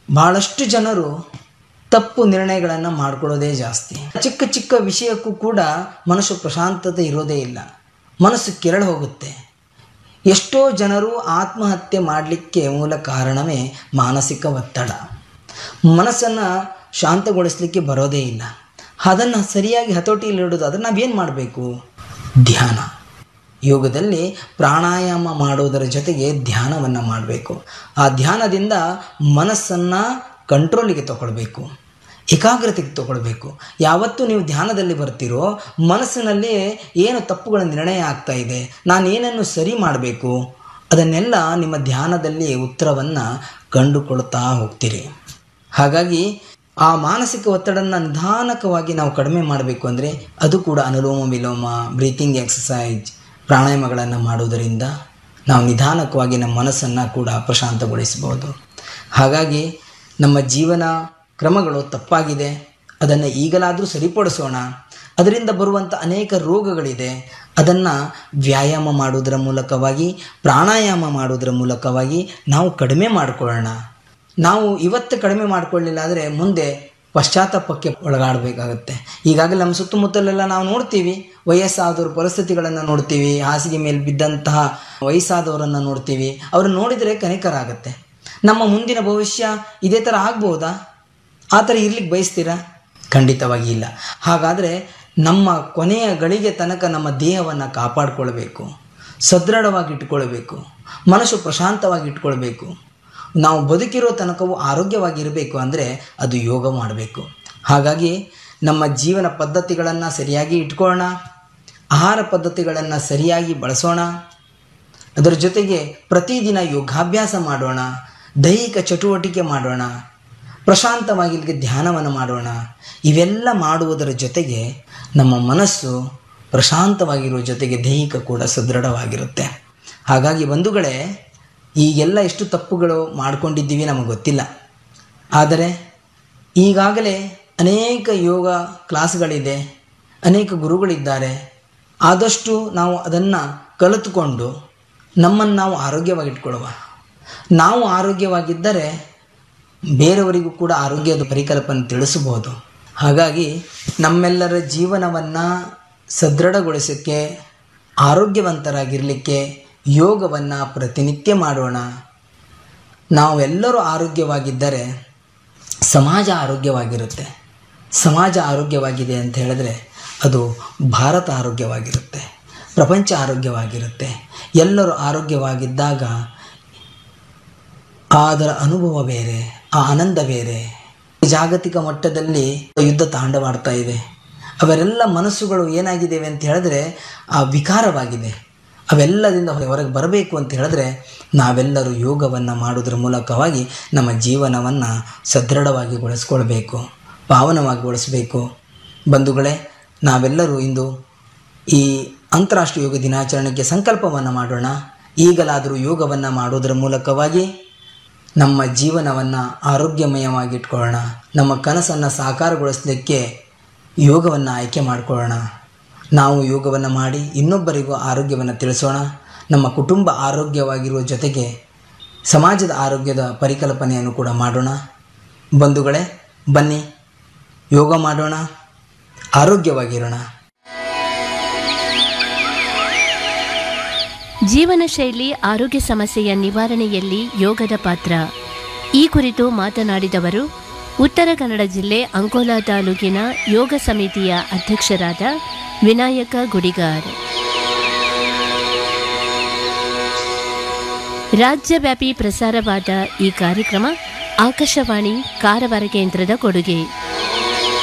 ಭಾಳಷ್ಟು ಜನರು ತಪ್ಪು ನಿರ್ಣಯಗಳನ್ನು ಮಾಡ್ಕೊಳ್ಳೋದೇ ಜಾಸ್ತಿ ಚಿಕ್ಕ ಚಿಕ್ಕ ವಿಷಯಕ್ಕೂ ಕೂಡ ಮನಸ್ಸು ಪ್ರಶಾಂತತೆ ಇರೋದೇ ಇಲ್ಲ ಮನಸ್ಸು ಕೆರಳು ಹೋಗುತ್ತೆ ಎಷ್ಟೋ ಜನರು ಆತ್ಮಹತ್ಯೆ ಮಾಡಲಿಕ್ಕೆ ಮೂಲ ಕಾರಣವೇ ಮಾನಸಿಕ ಒತ್ತಡ ಮನಸ್ಸನ್ನು ಶಾಂತಗೊಳಿಸಲಿಕ್ಕೆ ಬರೋದೇ ಇಲ್ಲ ಅದನ್ನು ಸರಿಯಾಗಿ ಹತೋಟಿಯಲ್ಲಿಡೋದು ಅದನ್ನು ನಾವೇನು ಮಾಡಬೇಕು ಧ್ಯಾನ ಯೋಗದಲ್ಲಿ ಪ್ರಾಣಾಯಾಮ ಮಾಡೋದರ ಜೊತೆಗೆ ಧ್ಯಾನವನ್ನು ಮಾಡಬೇಕು ಆ ಧ್ಯಾನದಿಂದ ಮನಸ್ಸನ್ನು ಕಂಟ್ರೋಲಿಗೆ ತಗೊಳ್ಬೇಕು ಏಕಾಗ್ರತೆಗೆ ತಗೊಳ್ಬೇಕು ಯಾವತ್ತು ನೀವು ಧ್ಯಾನದಲ್ಲಿ ಬರ್ತೀರೋ ಮನಸ್ಸಿನಲ್ಲಿ ಏನು ತಪ್ಪುಗಳ ನಿರ್ಣಯ ಆಗ್ತಾ ಇದೆ ನಾನು ಏನನ್ನು ಸರಿ ಮಾಡಬೇಕು ಅದನ್ನೆಲ್ಲ ನಿಮ್ಮ ಧ್ಯಾನದಲ್ಲಿ ಉತ್ತರವನ್ನು ಕಂಡುಕೊಳ್ತಾ ಹೋಗ್ತೀರಿ ಹಾಗಾಗಿ ಆ ಮಾನಸಿಕ ಒತ್ತಡನ ನಿಧಾನಕವಾಗಿ ನಾವು ಕಡಿಮೆ ಮಾಡಬೇಕು ಅಂದರೆ ಅದು ಕೂಡ ಅನುಲೋಮ ವಿಲೋಮ ಬ್ರೀತಿಂಗ್ ಎಕ್ಸಸೈಜ್ ಪ್ರಾಣಾಯಾಮಗಳನ್ನು ಮಾಡೋದರಿಂದ ನಾವು ನಿಧಾನಕವಾಗಿ ನಮ್ಮ ಮನಸ್ಸನ್ನು ಕೂಡ ಪ್ರಶಾಂತಗೊಳಿಸಬಹುದು ಹಾಗಾಗಿ ನಮ್ಮ ಜೀವನ ಕ್ರಮಗಳು ತಪ್ಪಾಗಿದೆ ಅದನ್ನು ಈಗಲಾದರೂ ಸರಿಪಡಿಸೋಣ ಅದರಿಂದ ಬರುವಂಥ ಅನೇಕ ರೋಗಗಳಿದೆ ಅದನ್ನು ವ್ಯಾಯಾಮ ಮಾಡೋದರ ಮೂಲಕವಾಗಿ ಪ್ರಾಣಾಯಾಮ ಮಾಡೋದರ ಮೂಲಕವಾಗಿ ನಾವು ಕಡಿಮೆ ಮಾಡಿಕೊಳ್ಳೋಣ ನಾವು ಇವತ್ತು ಕಡಿಮೆ ಮಾಡಿಕೊಳ್ಳಿಲ್ಲ ಅಂದರೆ ಮುಂದೆ ಪಶ್ಚಾತ್ತಾಪಕ್ಕೆ ಒಳಗಾಡಬೇಕಾಗತ್ತೆ ಈಗಾಗಲೇ ನಮ್ಮ ಸುತ್ತಮುತ್ತಲೆಲ್ಲ ನಾವು ನೋಡ್ತೀವಿ ವಯಸ್ಸಾದವ್ರ ಪರಿಸ್ಥಿತಿಗಳನ್ನು ನೋಡ್ತೀವಿ ಹಾಸಿಗೆ ಮೇಲೆ ಬಿದ್ದಂತಹ ವಯಸ್ಸಾದವರನ್ನು ನೋಡ್ತೀವಿ ಅವ್ರನ್ನ ನೋಡಿದರೆ ಕನಿಕರ ಆಗುತ್ತೆ ನಮ್ಮ ಮುಂದಿನ ಭವಿಷ್ಯ ಇದೇ ಥರ ಆಗ್ಬೋದಾ ಆ ಥರ ಇರ್ಲಿಕ್ಕೆ ಬಯಸ್ತೀರಾ ಖಂಡಿತವಾಗಿ ಇಲ್ಲ ಹಾಗಾದರೆ ನಮ್ಮ ಕೊನೆಯ ಗಳಿಗೆ ತನಕ ನಮ್ಮ ದೇಹವನ್ನು ಕಾಪಾಡಿಕೊಳ್ಬೇಕು ಸದೃಢವಾಗಿ ಇಟ್ಕೊಳ್ಬೇಕು ಮನಸ್ಸು ಪ್ರಶಾಂತವಾಗಿ ಇಟ್ಕೊಳ್ಬೇಕು ನಾವು ಬದುಕಿರೋ ತನಕವೂ ಆರೋಗ್ಯವಾಗಿರಬೇಕು ಅಂದರೆ ಅದು ಯೋಗ ಮಾಡಬೇಕು ಹಾಗಾಗಿ ನಮ್ಮ ಜೀವನ ಪದ್ಧತಿಗಳನ್ನು ಸರಿಯಾಗಿ ಇಟ್ಕೊಳ್ಳೋಣ ಆಹಾರ ಪದ್ಧತಿಗಳನ್ನು ಸರಿಯಾಗಿ ಬಳಸೋಣ ಅದರ ಜೊತೆಗೆ ಪ್ರತಿದಿನ ಯೋಗಾಭ್ಯಾಸ ಮಾಡೋಣ ದೈಹಿಕ ಚಟುವಟಿಕೆ ಮಾಡೋಣ ಪ್ರಶಾಂತವಾಗಿ ಇಲ್ಲಿಗೆ ಧ್ಯಾನವನ್ನು ಮಾಡೋಣ ಇವೆಲ್ಲ ಮಾಡುವುದರ ಜೊತೆಗೆ ನಮ್ಮ ಮನಸ್ಸು ಪ್ರಶಾಂತವಾಗಿರುವ ಜೊತೆಗೆ ದೈಹಿಕ ಕೂಡ ಸದೃಢವಾಗಿರುತ್ತೆ ಹಾಗಾಗಿ ಬಂಧುಗಳೇ ಈಗೆಲ್ಲ ಎಷ್ಟು ತಪ್ಪುಗಳು ಮಾಡ್ಕೊಂಡಿದ್ದೀವಿ ನಮಗೆ ಗೊತ್ತಿಲ್ಲ ಆದರೆ ಈಗಾಗಲೇ ಅನೇಕ ಯೋಗ ಕ್ಲಾಸ್ಗಳಿದೆ ಅನೇಕ ಗುರುಗಳಿದ್ದಾರೆ ಆದಷ್ಟು ನಾವು ಅದನ್ನು ಕಲಿತುಕೊಂಡು ನಮ್ಮನ್ನು ನಾವು ಆರೋಗ್ಯವಾಗಿಟ್ಕೊಳ್ಳುವ ನಾವು ಆರೋಗ್ಯವಾಗಿದ್ದರೆ ಬೇರೆಯವರಿಗೂ ಕೂಡ ಆರೋಗ್ಯದ ಪರಿಕಲ್ಪನೆ ತಿಳಿಸಬಹುದು ಹಾಗಾಗಿ ನಮ್ಮೆಲ್ಲರ ಜೀವನವನ್ನು ಸದೃಢಗೊಳಿಸೋಕ್ಕೆ ಆರೋಗ್ಯವಂತರಾಗಿರಲಿಕ್ಕೆ ಯೋಗವನ್ನು ಪ್ರತಿನಿತ್ಯ ಮಾಡೋಣ ನಾವೆಲ್ಲರೂ ಆರೋಗ್ಯವಾಗಿದ್ದರೆ ಸಮಾಜ ಆರೋಗ್ಯವಾಗಿರುತ್ತೆ ಸಮಾಜ ಆರೋಗ್ಯವಾಗಿದೆ ಅಂತ ಹೇಳಿದ್ರೆ ಅದು ಭಾರತ ಆರೋಗ್ಯವಾಗಿರುತ್ತೆ ಪ್ರಪಂಚ ಆರೋಗ್ಯವಾಗಿರುತ್ತೆ ಎಲ್ಲರೂ ಆರೋಗ್ಯವಾಗಿದ್ದಾಗ ಅದರ ಅನುಭವ ಬೇರೆ ಆ ಆನಂದ ಬೇರೆ ಜಾಗತಿಕ ಮಟ್ಟದಲ್ಲಿ ಯುದ್ಧ ತಾಂಡವಾಡ್ತಾ ಇದೆ ಅವರೆಲ್ಲ ಮನಸ್ಸುಗಳು ಏನಾಗಿದ್ದೇವೆ ಅಂತ ಹೇಳಿದ್ರೆ ಆ ವಿಕಾರವಾಗಿದೆ ಅವೆಲ್ಲದಿಂದ ಹೊರಗೆ ಬರಬೇಕು ಅಂತ ಹೇಳಿದ್ರೆ ನಾವೆಲ್ಲರೂ ಯೋಗವನ್ನು ಮಾಡೋದ್ರ ಮೂಲಕವಾಗಿ ನಮ್ಮ ಜೀವನವನ್ನು ಸದೃಢವಾಗಿ ಗೊಳಿಸ್ಕೊಳ್ಬೇಕು ಪಾವನವಾಗಿಗೊಳಿಸಬೇಕು ಬಂಧುಗಳೇ ನಾವೆಲ್ಲರೂ ಇಂದು ಈ ಅಂತಾರಾಷ್ಟ್ರೀಯ ಯೋಗ ದಿನಾಚರಣೆಗೆ ಸಂಕಲ್ಪವನ್ನು ಮಾಡೋಣ ಈಗಲಾದರೂ ಯೋಗವನ್ನು ಮಾಡೋದರ ಮೂಲಕವಾಗಿ ನಮ್ಮ ಜೀವನವನ್ನು ಆರೋಗ್ಯಮಯವಾಗಿ ಇಟ್ಕೊಳ್ಳೋಣ ನಮ್ಮ ಕನಸನ್ನು ಸಾಕಾರಗೊಳಿಸಲಿಕ್ಕೆ ಯೋಗವನ್ನು ಆಯ್ಕೆ ಮಾಡಿಕೊಳ್ಳೋಣ ನಾವು ಯೋಗವನ್ನು ಮಾಡಿ ಇನ್ನೊಬ್ಬರಿಗೂ ಆರೋಗ್ಯವನ್ನು ತಿಳಿಸೋಣ ನಮ್ಮ ಕುಟುಂಬ ಆರೋಗ್ಯವಾಗಿರುವ ಜೊತೆಗೆ ಸಮಾಜದ ಆರೋಗ್ಯದ ಪರಿಕಲ್ಪನೆಯನ್ನು ಕೂಡ ಮಾಡೋಣ ಬಂಧುಗಳೇ ಬನ್ನಿ ಯೋಗ ಮಾಡೋಣ ಆರೋಗ್ಯವಾಗಿರೋಣ ಜೀವನ ಶೈಲಿ ಆರೋಗ್ಯ ಸಮಸ್ಯೆಯ ನಿವಾರಣೆಯಲ್ಲಿ ಯೋಗದ ಪಾತ್ರ ಈ ಕುರಿತು ಮಾತನಾಡಿದವರು ಉತ್ತರ ಕನ್ನಡ ಜಿಲ್ಲೆ ಅಂಕೋಲಾ ತಾಲೂಕಿನ ಯೋಗ ಸಮಿತಿಯ ಅಧ್ಯಕ್ಷರಾದ ವಿನಾಯಕ ಗುಡಿಗಾರ್ ರಾಜ್ಯವ್ಯಾಪಿ ಪ್ರಸಾರವಾದ ಈ ಕಾರ್ಯಕ್ರಮ ಆಕಾಶವಾಣಿ ಕಾರವಾರ ಕೇಂದ್ರದ ಕೊಡುಗೆ